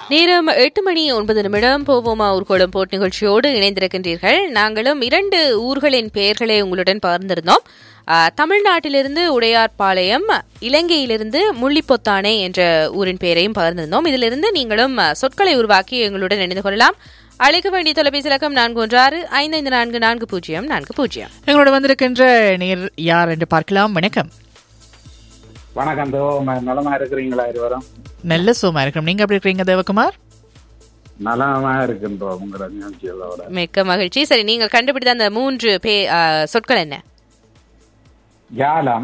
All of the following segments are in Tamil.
நேரம் எட்டு மணி ஒன்பது நிமிடம் போவோமா ஊர்கோளம் போட் நிகழ்ச்சியோடு இணைந்திருக்கின்றீர்கள் நாங்களும் இரண்டு ஊர்களின் பெயர்களை உங்களுடன் பகிர்ந்திருந்தோம் ஆ, தமிழ்நாட்டிலிருந்து உடையார்பாளையம் இலங்கையிலிருந்து முள்ளிப்பொத்தானை என்ற ஊரின் பெயரையும் பகிர்ந்திருந்தோம் இதிலிருந்து நீங்களும் ஆ, சொற்களை உருவாக்கி எங்களுடன் இணைந்து கொள்ளலாம் அழைக்க வேண்டிய தொலைபேசி இலக்கம் நான்கு ஒன்று ஆறு ஐந்து ஐந்து நான்கு நான்கு பூஜ்ஜியம் நான்கு பூஜ்ஜியம் எங்களோட வந்திருக்கின்ற நேர் யார் என்று பார்க்கலாம் வணக்கம் வணக்கம் தோ ம- நலமா இருக்கிறீங்களா இருவரும் நல்ல சோமா இருக்கிறோம் நீங்க எப்படி இருக்கிறீங்க தேவகுமார் நலமா இருக்கின்றோம் உங்களோட நிகழ்ச்சிகளோட மிக்க மகிழ்ச்சி சரி நீங்கள் கண்டுபிடித்த அந்த மூன்று பே ஆ, சொற்கள் என்ன யாலம்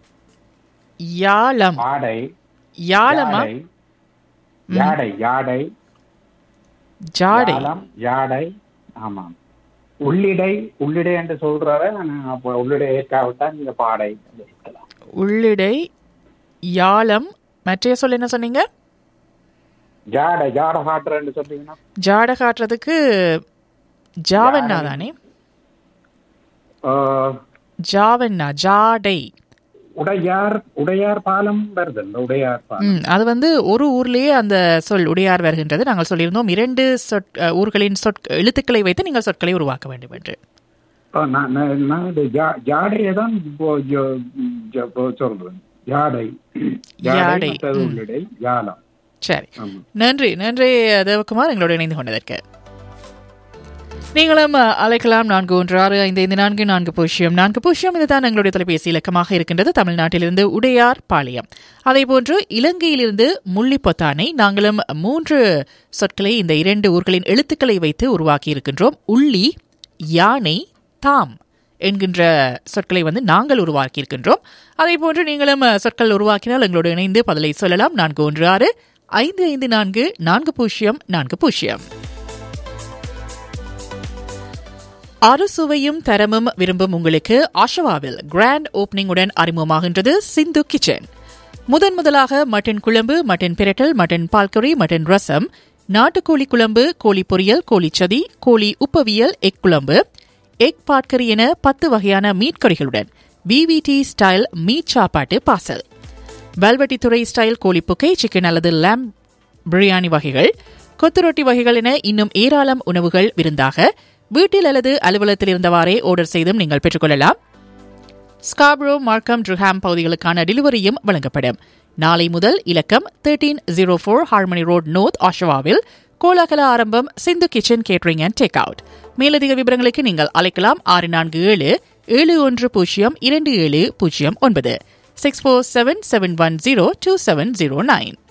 யாழம் ஆடை யாழமா யாடை, யாடை யாடை ஜாடை யாலம் யாடை ஆமாம் உள்ளிடை உள்ளிடை என்று சொல்றாரு ஆனா அப்ப உள்ளிடை ஏற்காவிட்டா நீங்க பாடை என்று இருக்கலாம். உள்ளிடை யாழம் மற்றைய சொல் என்ன சொன்னீங்க ஜாடை ஜாட காட்டுறேன்னு சொன்னீங்கன்னா ஜாடை காட்டுறதுக்கு ஜாவண்ணா தானே ஆஹ், ஜாவண்ணா ஜாடை உடையார் உடையார் பாலம் வருது இந்த உடையார் பாலம் ம் அது வந்து ஒரு ஊர்லயே அந்த சொல் உடையார் வருகின்றது நாங்கள் சொல்லியிருந்தோம் இரண்டு சொற் அஹ், ஊர்களின் சொற் எழுத்துக்களை வைத்து நீங்கள் சொற்களை உருவாக்க வேண்டும் என்று ஆ, நான் நான் நான் இது ஜா- ஜாடையை தான் இப்போ ஜோ- ஜோ- இப்போ சொல்றேன் ஜாடை யாடை, மற்றது உள்ளிடை யாலம் சரி ஆமா நன்றி நன்றி தேவகுமார் எங்களோடு இணைந்து கொண்டதற்கு நீங்களும் அஹ், அழைக்கலாம் நான்கு ஒன்று ஆறு ஐந்து ஐந்து நான்கு நான்கு பூஜ்ஜியம் நான்கு பூஜ்ஜியம் இதுதான் எங்களுடைய தொலைபேசி இலக்கமாக இருக்கின்றது தமிழ்நாட்டிலிருந்து உடையார் பாளையம் அதேபோன்று இலங்கையிலிருந்து முள்ளிப்பொத்தானை நாங்களும் மூன்று சொற்களை இந்த இரண்டு ஊர்களின் எழுத்துக்களை வைத்து உருவாக்கி இருக்கின்றோம் உள்ளி யானை தாம் என்கின்ற சொற்களை வந்து நாங்கள் உருவாக்கி இருக்கின்றோம் அதே போன்று நீங்களும் அஹ், சொற்கள் உருவாக்கினால் எங்களோடு இணைந்து பதிலை சொல்லலாம் நான்கு ஒன்று ஆறு ஐந்து ஐந்து நான்கு நான்கு பூஜ்ஜியம் நான்கு பூஜ்ஜியம் அறுசுவையும் தரமும் விரும்பும் உங்களுக்கு ஆஷவாவில் கிராண்ட் ஓப்பனிங்குடன் அறிமுகமாகின்றது சிந்து கிச்சன் முதன் முதலாக மட்டன் குழம்பு மட்டன் பிரட்டல் மட்டன் பால்கறி மட்டன் ரசம் நாட்டுக்கோழி குழம்பு கோழி பொரியல் கோழி சதி கோழி உப்பவியல் எக் குழம்பு எக் பாட்கரி என பத்து வகையான மீட் கறிகளுடன் விவிடி ஸ்டைல் மீட் சாப்பாட்டு பாசல் வெல்வெட்டித்துறை ஸ்டைல் கோழிப்புக்கை சிக்கன் அல்லது லேம் பிரியாணி வகைகள் கொத்து ரொட்டி வகைகள் என இன்னும் ஏராளம் உணவுகள் விருந்தாக வீட்டில் அல்லது அலுவலகத்தில் இருந்தவாறே ஆர்டர் செய்தும் நீங்கள் பெற்றுக்கொள்ளலாம் ஸ்காப்ரோ மார்க்கம் ட்ருஹாம் பகுதிகளுக்கான டெலிவரியும் வழங்கப்படும் நாளை முதல் இலக்கம் thirteen zero four Harmony Road North ஆஷவாவில் கோலாகல ஆரம்பம் Sindhu kitchen catering and take out மேலதிக விவரங்களுக்கு நீங்கள் அழைக்கலாம் ஆறு நான்கு ஏழு ஏழு ஒன்று பூஜ்ஜியம் இரண்டு ஏழு பூஜ்ஜியம் ஒன்பது six four seven seven one zero two seven zero nine